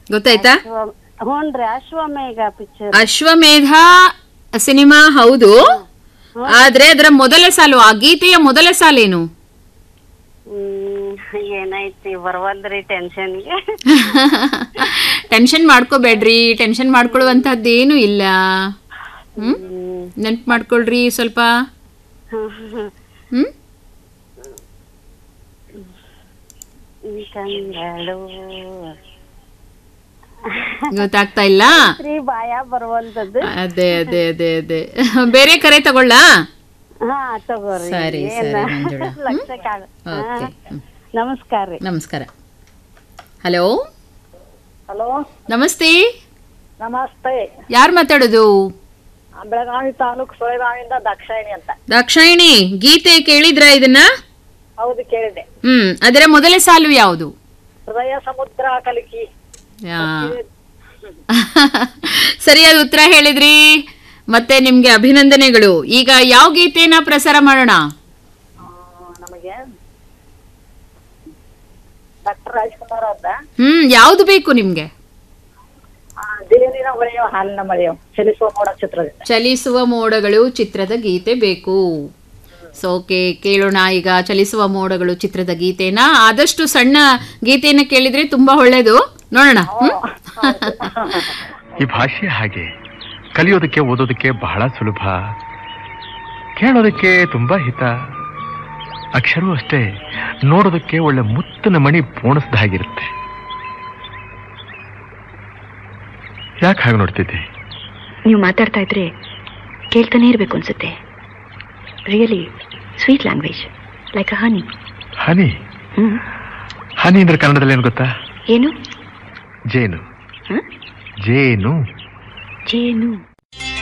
ಗೊತ್ತಾಯ್ತಾ ಹ್ಞೂನ್ರಿ ಅಶ್ವಮೇಘ ಪಿಕ್ಚರ್ ಅಶ್ವಮೇಧ ಸಿನಿಮಾ ಹೌದು ಆದ್ರೆ ಅದರ ಮೊದಲ ಸಾಲು ಆ ಗೀತೆಯ ಮೊದಲ ಸಾಲೇನು ಹ್ಮ್ ಏನೈತಿ ಬರವಲ್ದ್ರಿ ಟೆನ್ಷನ್ಗೆ ಟೆನ್ಷನ್ ಮಾಡ್ಕೋಬೇಡ್ರಿ ಟೆನ್ಷನ್ ಮಾಡ್ಕೊಳ್ಳುವಂತಹದ್ದೇನು ಇಲ್ಲ ಹ್ಮ್ ನೆನ್ಪು ಮಾಡ್ಕೊಳ್ರಿ ಸ್ವಲ್ಪ ಹ್ಮ್ ಕಂಗಳು ಗೊತ್ತಾಗ್ತಾ ಇಲ್ಲ ಶ್ರೀ ಬಾಯ ಬರವಲ್ದದ್ದು ಅದೇ ಅದೇ ಅದೇ ಅದೇ ಬೇರೆ ಕರೆ ತಗೊಳ್ಳಾ ಹಾ ತಗೋರಿ ಸರಿ, ಏನ ಸರಿ, ಮಂಜುಳಾ. ಲಕ್ಷಕ್ಕಾಗ ಓಕೆ ನಮಸ್ಕಾರ ರೀ ನಮಸ್ಕಾರ ಹಲೋ ಹಲೋ ನಮಸ್ತೆ ನಮಸ್ತೆ ಯಾರು ಮಾತಾಡೋದು ಬೆಳಗಾವಿ ತಾಲೂಕು ಸೊಳೆಗಾವಿಂದ ದಾಕ್ಷಾಯಿಣಿ ಅಂತ ದಾಕ್ಷಾಯಿಣಿ ಗೀತೆ ಕೇಳಿದ್ರ ಇದನ್ನ ಹೌದು ಕೇಳಿದೆ ಹ್ಮ್ ಅದರ ಮೊದಲ ಸಾಲು ಯಾವುದು ಹೃದಯ ಸಮುದ್ರ ಕಲಿಕಿ ಯಾ. ಸರಿಯಾದ ಉತ್ತರ ಹೇಳಿದ್ರಿ ಮತ್ತೆ ನಿಮ್ಗೆ ಅಭಿನಂದನೆಗಳು ಈಗ ಯಾವ ಗೀತೆನ ಪ್ರಸಾರ ಮಾಡೋಣ ಆ, ನಮಗೆ ಡಾಕ್ಟರ್ ರಾಜ್ಕುಮಾರ್ ಅವ್ರದ ಹ್ಮ್ ಯಾವ್ದು ಬೇಕು ನಿಮ್ಗೆ ಆ, ದೇನಿನ ಹೊಳೆಯೋ ಹಾಲಿನ ಮಳೆಯೋ ಚಲಿಸುವ ಮೋಡ ಚಿತ್ರದಿಂದ ಚಲಿಸುವ ಮೋಡಗಳು ಚಿತ್ರದ ಗೀತೆ ಬೇಕು ಸೊ ಓಕೆ ಕೇಳೋಣ ಈಗ ಚಲಿಸುವ ಮೋಡಗಳು ಚಿತ್ರದ ಗೀತೆನ ಆದಷ್ಟು ಸಣ್ಣ ಗೀತೆನ ಕೇಳಿದ್ರೆ ತುಂಬಾ ಒಳ್ಳೇದು ನೋಡೋಣ ಹ್ಮ್? ಈ ಭಾಷೆ ಹಾಗೆ ಕಲಿಯೋದಕ್ಕೆ ಓದೋದಕ್ಕೆ ಬಹಳ ಸುಲಭ ಕೇಳೋದಕ್ಕೆ ತುಂಬಾ ಹಿತ ಅಕ್ಷರವೂ ಅಷ್ಟೇ ನೋಡೋದಕ್ಕೆ ಒಳ್ಳೆ ಮುತ್ತಿನ ಮಣಿ ಪೋಣಿಸ್ದ ಹಾಗಿರುತ್ತೆ ಯಾಕೆ ಹಾಗೆ ನೋಡ್ತಿದ್ದೆ ನೀವು ಮಾತಾಡ್ತಾ ಇದ್ರೆ ಕೇಳ್ತಾನೆ ಇರಬೇಕು ಅನ್ಸುತ್ತೆ really sweet language like a honey honey hmm honey ಅಂದ್ರೆ ಕನ್ನಡದಲ್ಲಿ ಏನು ಗೊತ್ತಾ ಏನು ಜೇನು ಹ? ಜೇನು ಜೇನು